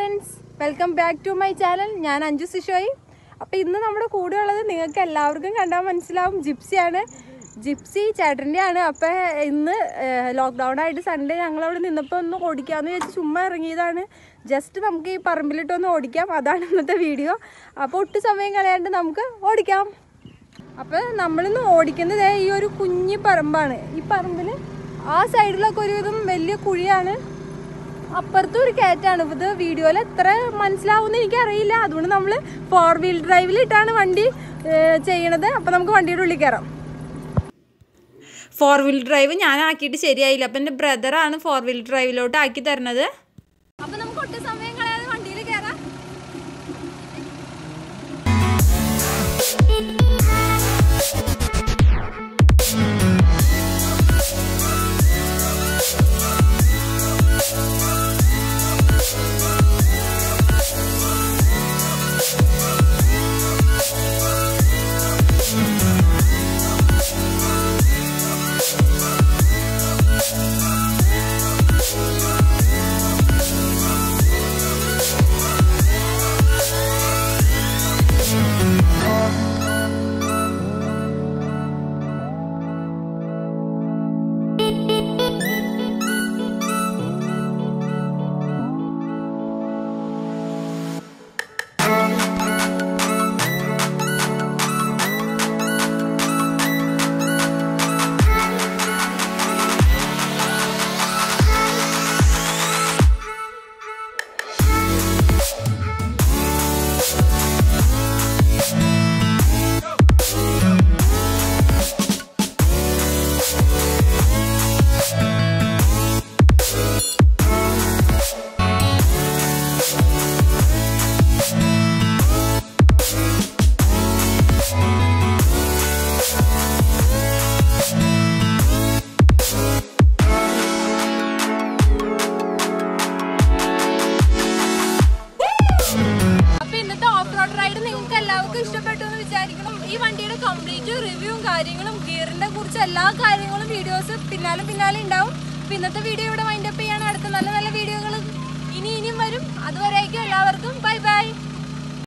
friends welcome back to my channel ഞാൻ അഞ്ജു സിഷോയി അപ്പോൾ ഇന്ന് നമ്മുടെ കൂടെ ഉള്ളത് നിങ്ങൾക്ക് എല്ലാവർക്കും കണ്ടാൽ മനസ്സിലാവും ജിപ്സിയാണ് ജിപ്സി ചേട്ടൻ്റെ ആണ് അപ്പോൾ ഇന്ന് ലോക്ക്ഡൗൺ ആയിട്ട് സൺഡേ ഞങ്ങളവിടെ നിന്നപ്പോൾ ഒന്ന് ഓടിക്കാമെന്ന് വെച്ച് ചുമ്മാ ഇറങ്ങിയതാണ് ജസ്റ്റ് നമുക്ക് ഈ പറമ്പിലിട്ടൊന്ന് ഓടിക്കാം അതാണ് ഇന്നത്തെ വീഡിയോ അപ്പോൾ ഒട്ടും സമയം കളയാണ്ട് നമുക്ക് ഓടിക്കാം അപ്പോൾ നമ്മളിന്ന് ഓടിക്കുന്നത് ദേ ഈ ഒരു കുഞ്ഞി പറമ്പാണ് ഈ പറമ്പിൽ ആ സൈഡിലൊക്കെ ഒരുവിധം വലിയ കുഴിയാണ് അപ്പുറത്തും ഒരു കയറ്റാണ് ഇത് വീഡിയോയിൽ എത്ര മനസ്സിലാവുമെന്ന് എനിക്കറിയില്ല അതുകൊണ്ട് നമ്മൾ ഫോർ വീൽ ഡ്രൈവിലിട്ടാണ് വണ്ടി ഏഹ്, ചെയ്യണത് അപ്പോൾ നമുക്ക് വണ്ടിയുടെ ഉള്ളിൽ കയറാം ഫോർ വീൽ ഡ്രൈവ് ഞാൻ ആക്കിയിട്ട് ശരിയായില്ല അപ്പം എൻ്റെ ബ്രദറാണ് ഫോർ വീൽ ഡ്രൈവിലോട്ട് ആക്കി തരുന്നത് അപ്പം നമുക്ക് ഒട്ടും സമയം കളയാതെ വണ്ടിയിൽ കയറാം അപ്പൊ ഇന്നത്തെ ഓഫ് റോഡ് റൈഡ് നിങ്ങൾക്ക് എല്ലാവർക്കും ഇഷ്ടപ്പെട്ടു എന്ന് വിചാരിക്കണം ഈ വണ്ടിയുടെ കംപ്ലീറ്റ് റിവ്യൂവും കാര്യങ്ങളും ഗിയറിന്റെ കുറിച്ച് എല്ലാ കാര്യങ്ങളും വീഡിയോസ് പിന്നാലെ പിന്നാലെ ഉണ്ടാവും അപ്പൊ ഇന്നത്തെ വീഡിയോ ഇവിടെ വൈൻഡപ്പ് ചെയ്യാണ് അടുത്ത നല്ല നല്ല വീഡിയോകൾ ഇനി ഇനിയും വരും അതുവരേക്കും എല്ലാവർക്കും ബൈ ബൈ